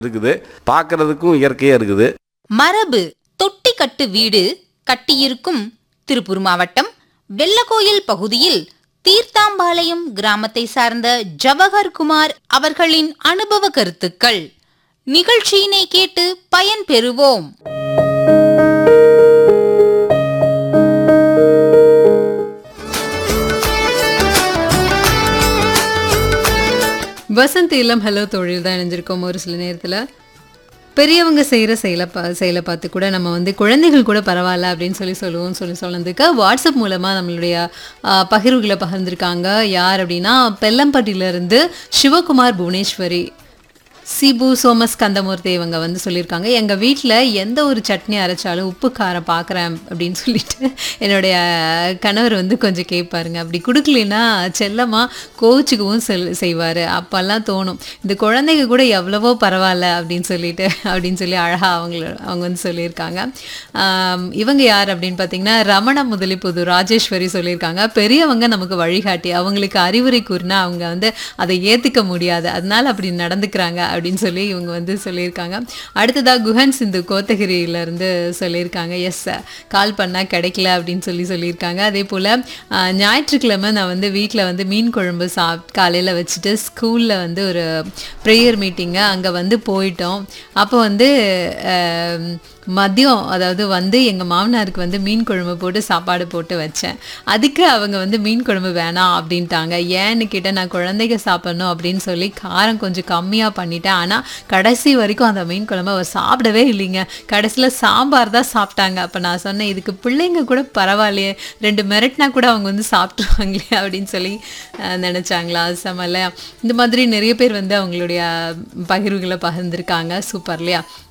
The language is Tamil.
இருக்குது பார்க்கறதுக்கும் இயற்கையாக இருக்குது மரபு தொட்டி கட்டு வீடு கட்டியிருக்கும் திருப்பூர் மாவட்டம் வெள்ளக்கோயில் பகுதியில் தீர்த்தாம்பாளையம் கிராமத்தை சார்ந்த ஜவஹர் குமார் அவர்களின் அனுபவ கருத்துக்கள் நிகழ்ச்சியினை கேட்டு பயன் பெறுவோம் வசந்த் இல்லம் ஹலோ தொழில் தான் இணைஞ்சிருக்கோம் ஒரு சில நேரத்தில் பெரியவங்க செய்கிற செயலை பா செயலை பார்த்து கூட நம்ம வந்து குழந்தைகள் கூட பரவாயில்ல அப்படின்னு சொல்லி சொல்லுவோம் சொல்லி சொன்னதுக்கு வாட்ஸ்அப் மூலமாக நம்மளுடைய ஆ, பகிர்வுகளை பகிர்ந்திருக்காங்க யார் அப்படின்னா பெல்லம்பட்டியிலேருந்து சிவகுமார் புவனேஸ்வரி சிபு சோமஸ் கந்தமூர்த்தி இவங்க வந்து சொல்லியிருக்காங்க எங்கள் வீட்டில் எந்த ஒரு சட்னி அரைச்சாலும் உப்பு காரம் பார்க்குறேன் அப்படின்னு சொல்லிட்டு என்னுடைய கணவர் வந்து கொஞ்சம் கேட்பாருங்க அப்படி கொடுக்கலனா செல்லமாக கோவிச்சுக்கவும் செல் செய்வார் அப்போல்லாம் தோணும் இந்த குழந்தைங்க கூட எவ்வளவோ பரவாயில்ல அப்படின்னு சொல்லிட்டு அப்படின்னு சொல்லி அழகாக அவங்கள அவங்க வந்து சொல்லியிருக்காங்க ஆம், இவங்க யார் அப்படின்னு பார்த்தீங்கன்னா ரமண முதலிப்புது ராஜேஸ்வரி சொல்லியிருக்காங்க பெரியவங்க நமக்கு வழிகாட்டி அவங்களுக்கு அறிவுரை கூறினா அவங்க வந்து அதை ஏற்றுக்க முடியாது அதனால அப்படி நடந்துக்கிறாங்க அப்படின்னு சொல்லி இவங்க வந்து சொல்லியிருக்காங்க அடுத்ததாக குஹன் சிந்து கோத்தகிரியில இருந்து சொல்லியிருக்காங்க எஸ் கால் பண்ணால் கிடைக்கல அப்படின்னு சொல்லி சொல்லியிருக்காங்க அதே போல் ஞாயிற்றுக்கிழமை நான் வந்து வீட்டில் வந்து மீன் குழம்பு சாப் காலையில் வச்சுட்டு ஸ்கூலில் வந்து ஒரு ப்ரேயர் மீட்டிங்கு அங்கே வந்து போயிட்டோம் அப்போ வந்து ஆம், மதியம் அதாவது வந்து எங்கள் மாமனாருக்கு வந்து மீன் குழம்பு போட்டு சாப்பாடு போட்டு வச்சேன் அதுக்கு அவங்க வந்து மீன் குழம்பு வேணாம் அப்படின்ட்டாங்க ஏன்னு கேட்டால் நான் குழந்தைங்க சாப்பிடணும் அப்படின்னு சொல்லி காரம் கொஞ்சம் கம்மியாக பண்ணிட்டேன் ஆனால் கடைசி வரைக்கும் அந்த மீன் குழம்பு அவர் சாப்பிடவே இல்லைங்க கடைசியில் சாம்பார் தான் சாப்பிட்டாங்க அப்போ நான் சொன்னேன் இதுக்கு பிள்ளைங்க கூட பரவாயில்லையே ரெண்டு மிரட்டினா கூட அவங்க வந்து சாப்பிட்ருவாங்களே அப்படின்னு சொல்லி அஹ், நினைச்சாங்களா செம இல்லையா இந்த மாதிரி நிறைய பேர் வந்து அவங்களுடைய பகிர்வுகளை பகிர்ந்திருக்காங்க சூப்பர் இல்லையா